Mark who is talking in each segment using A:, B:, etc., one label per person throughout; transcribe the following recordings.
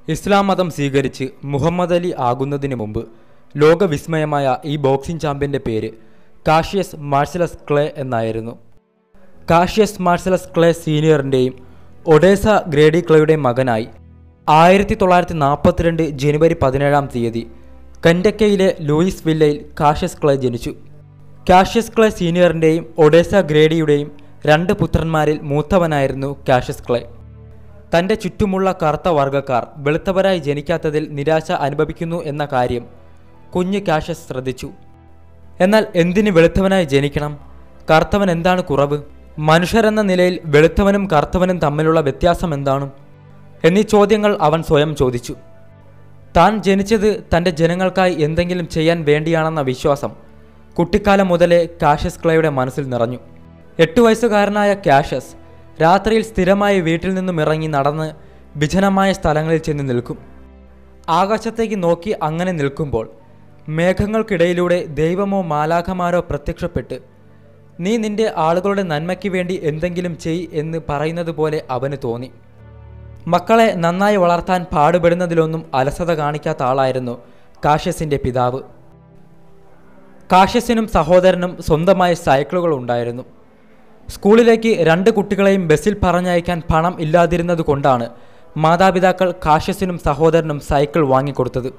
A: ഇസ്ലാം മതം സ്വീകരിച്ച് മുഹമ്മദ് അലി ആകുന്നതിന് മുമ്പ് ലോകവിസ്മയമായ ഈ ബോക്സിംഗ് ചാമ്പ്യൻ്റെ പേര് കാഷ്യസ് മാർഷലസ് ക്ലേ എന്നായിരുന്നു കാഷ്യസ് മാർഷലസ് ക്ലേ സീനിയറിൻ്റെയും ഒഡേസ ഗ്രേഡി ക്ലേയുടെയും മകനായി ആയിരത്തി തൊള്ളായിരത്തി നാൽപ്പത്തിരണ്ട് ജനുവരി പതിനേഴാം തീയതി കെൻഡക്കയിലെ ലൂയിസ് വില്ലയിൽ കാഷ്യസ് ക്ലേ ജനിച്ചു കാഷ്യസ് ക്ലേ സീനിയറിൻ്റെയും ഒഡേസ ഗ്രേഡിയുടെയും രണ്ട് പുത്രന്മാരിൽ മൂത്തവനായിരുന്നു കാഷ്യസ് ക്ലേ തൻ്റെ ചുറ്റുമുള്ള കറുത്ത വർഗ്ഗക്കാർ വെളുത്തവരായി ജനിക്കാത്തതിൽ നിരാശ അനുഭവിക്കുന്നു എന്ന കാര്യം കുഞ്ഞ് കാഷ്യസ് ശ്രദ്ധിച്ചു എന്നാൽ എന്തിന് വെളുത്തവനായി ജനിക്കണം കറുത്തവൻ എന്താണ് കുറവ് മനുഷ്യരെന്ന നിലയിൽ വെളുത്തവനും കറുത്തവനും തമ്മിലുള്ള വ്യത്യാസം എന്താണ് എന്നീ ചോദ്യങ്ങൾ അവൻ സ്വയം ചോദിച്ചു താൻ ജനിച്ചത് തൻ്റെ ജനങ്ങൾക്കായി എന്തെങ്കിലും ചെയ്യാൻ വേണ്ടിയാണെന്ന വിശ്വാസം കുട്ടിക്കാലം മുതലേ കാഷ്യസ് ക്ലയുടെ മനസ്സിൽ നിറഞ്ഞു എട്ടു വയസ്സുകാരനായ കാഷ്യസ് രാത്രിയിൽ സ്ഥിരമായി വീട്ടിൽ നിന്നും ഇറങ്ങി നടന്ന് വിജനമായ സ്ഥലങ്ങളിൽ ചെന്ന് നിൽക്കും ആകാശത്തേക്ക് നോക്കി അങ്ങനെ നിൽക്കുമ്പോൾ മേഘങ്ങൾക്കിടയിലൂടെ ദൈവമോ മാലാഖമാരോ പ്രത്യക്ഷപ്പെട്ട് നീ നിന്റെ ആളുകളുടെ നന്മയ്ക്ക് വേണ്ടി എന്തെങ്കിലും ചെയ് എന്ന് പറയുന്നത് പോലെ അവന് തോന്നി മക്കളെ നന്നായി വളർത്താൻ പാടുപെടുന്നതിലൊന്നും അലസത കാണിക്കാത്ത ആളായിരുന്നു കാഷ്യസിൻ്റെ പിതാവ് കാഷ്യസിനും സഹോദരനും സ്വന്തമായ സൈക്കിളുകൾ ഉണ്ടായിരുന്നു സ്കൂളിലേക്ക് രണ്ട് കുട്ടികളെയും ബസ്സിൽ പറഞ്ഞയക്കാൻ പണം ഇല്ലാതിരുന്നത് കൊണ്ടാണ് മാതാപിതാക്കൾ കാഷ്യസിനും സഹോദരനും സൈക്കിൾ വാങ്ങിക്കൊടുത്തത്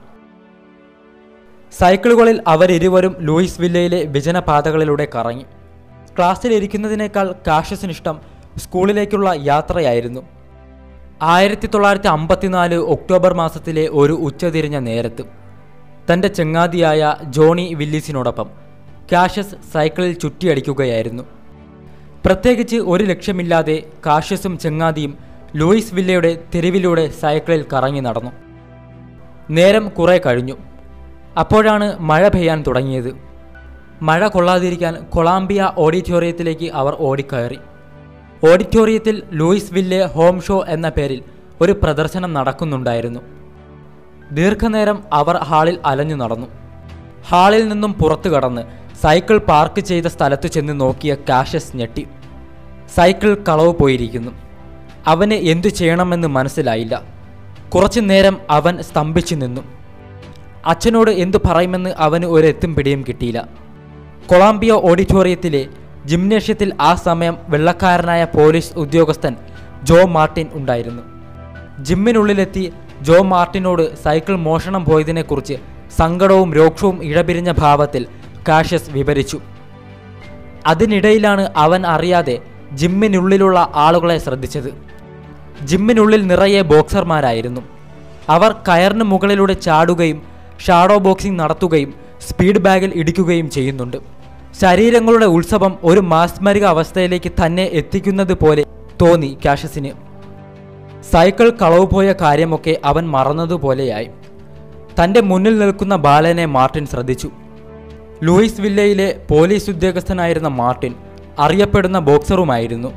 A: സൈക്കിളുകളിൽ അവരിരുവരും ലൂയിസ് വില്ലയിലെ വിജനപാതകളിലൂടെ കറങ്ങി ക്ലാസ്സിലിരിക്കുന്നതിനേക്കാൾ കാഷ്യസിനിഷ്ടം സ്കൂളിലേക്കുള്ള യാത്രയായിരുന്നു ആയിരത്തി തൊള്ളായിരത്തി അമ്പത്തിനാല് ഒക്ടോബർ മാസത്തിലെ ഒരു ഉച്ചതിരിഞ്ഞ നേരത്ത് തൻ്റെ ചങ്ങാതിയായ ജോണി വില്ലിസിനോടൊപ്പം കാഷ്യസ് സൈക്കിളിൽ ചുറ്റിയടിക്കുകയായിരുന്നു പ്രത്യേകിച്ച് ഒരു ലക്ഷ്യമില്ലാതെ കാഷ്യസും ചങ്ങാതിയും ലൂയിസ് വില്ലയുടെ തെരുവിലൂടെ സൈക്കിളിൽ കറങ്ങി നടന്നു നേരം കുറെ കഴിഞ്ഞു അപ്പോഴാണ് മഴ പെയ്യാൻ തുടങ്ങിയത് മഴ കൊള്ളാതിരിക്കാൻ കൊളാംബിയ ഓഡിറ്റോറിയത്തിലേക്ക് അവർ ഓടിക്കയറി ഓഡിറ്റോറിയത്തിൽ ലൂയിസ് വില്ലെ ഹോം ഷോ എന്ന പേരിൽ ഒരു പ്രദർശനം നടക്കുന്നുണ്ടായിരുന്നു ദീർഘനേരം അവർ ഹാളിൽ അലഞ്ഞു നടന്നു ഹാളിൽ നിന്നും പുറത്തു കടന്ന് സൈക്കിൾ പാർക്ക് ചെയ്ത സ്ഥലത്തു ചെന്ന് നോക്കിയ കാഷ്യസ് ഞെട്ടി സൈക്കിൾ കളവ് പോയിരിക്കുന്നു അവന് എന്തു ചെയ്യണമെന്ന് മനസ്സിലായില്ല കുറച്ചു നേരം അവൻ സ്തംഭിച്ചു നിന്നു അച്ഛനോട് എന്തു പറയുമെന്ന് അവന് ഒരു എത്തും പിടിയും കിട്ടിയില്ല കൊളംബിയ ഓഡിറ്റോറിയത്തിലെ ജിംനേഷ്യത്തിൽ ആ സമയം വെള്ളക്കാരനായ പോലീസ് ഉദ്യോഗസ്ഥൻ ജോ മാർട്ടിൻ ഉണ്ടായിരുന്നു ജിമ്മിനുള്ളിലെത്തി ജോ മാർട്ടിനോട് സൈക്കിൾ മോഷണം പോയതിനെക്കുറിച്ച് സങ്കടവും രോക്ഷവും ഇഴപിരിഞ്ഞ ഭാവത്തിൽ കാഷ്യസ് വിവരിച്ചു അതിനിടയിലാണ് അവൻ അറിയാതെ ജിമ്മിനുള്ളിലുള്ള ആളുകളെ ശ്രദ്ധിച്ചത് ജിമ്മിനുള്ളിൽ നിറയെ ബോക്സർമാരായിരുന്നു അവർ കയറിന് മുകളിലൂടെ ചാടുകയും ഷാഡോ ബോക്സിംഗ് നടത്തുകയും സ്പീഡ് ബാഗിൽ ഇടിക്കുകയും ചെയ്യുന്നുണ്ട് ശരീരങ്ങളുടെ ഉത്സവം ഒരു മാസ്മരിക അവസ്ഥയിലേക്ക് തന്നെ എത്തിക്കുന്നത് പോലെ തോന്നി കാഷ്യസിന് സൈക്കിൾ കളവ് പോയ കാര്യമൊക്കെ അവൻ മറന്നതുപോലെയായി തൻ്റെ മുന്നിൽ നിൽക്കുന്ന ബാലനെ മാർട്ടിൻ ശ്രദ്ധിച്ചു ലൂയിസ് വില്ലയിലെ പോലീസ് ഉദ്യോഗസ്ഥനായിരുന്ന മാർട്ടിൻ അറിയപ്പെടുന്ന ബോക്സറുമായിരുന്നു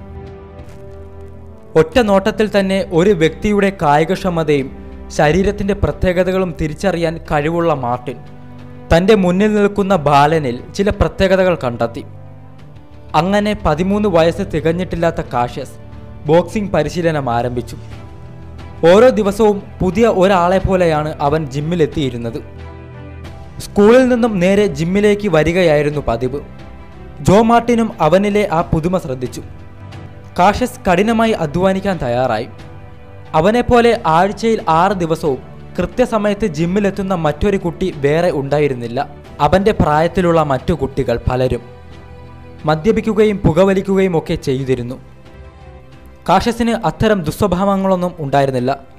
A: ഒറ്റ നോട്ടത്തിൽ തന്നെ ഒരു വ്യക്തിയുടെ കായികക്ഷമതയും ശരീരത്തിൻ്റെ പ്രത്യേകതകളും തിരിച്ചറിയാൻ കഴിവുള്ള മാർട്ടിൻ തൻ്റെ മുന്നിൽ നിൽക്കുന്ന ബാലനിൽ ചില പ്രത്യേകതകൾ കണ്ടെത്തി അങ്ങനെ പതിമൂന്ന് വയസ്സ് തികഞ്ഞിട്ടില്ലാത്ത കാഷ്യസ് ബോക്സിംഗ് പരിശീലനം ആരംഭിച്ചു ഓരോ ദിവസവും പുതിയ ഒരാളെ പോലെയാണ് അവൻ ജിമ്മിലെത്തിയിരുന്നത് സ്കൂളിൽ നിന്നും നേരെ ജിമ്മിലേക്ക് വരികയായിരുന്നു പതിവ് ജോ മാർട്ടിനും അവനിലെ ആ പുതുമ ശ്രദ്ധിച്ചു കാഷ്യസ് കഠിനമായി അധ്വാനിക്കാൻ തയ്യാറായി അവനെപ്പോലെ ആഴ്ചയിൽ ആറ് ദിവസവും കൃത്യസമയത്ത് ജിമ്മിലെത്തുന്ന മറ്റൊരു കുട്ടി വേറെ ഉണ്ടായിരുന്നില്ല അവൻ്റെ പ്രായത്തിലുള്ള മറ്റു കുട്ടികൾ പലരും മദ്യപിക്കുകയും പുകവലിക്കുകയും ഒക്കെ ചെയ്തിരുന്നു കാഷ്യസിന് അത്തരം ദുസ്വഭാവങ്ങളൊന്നും ഉണ്ടായിരുന്നില്ല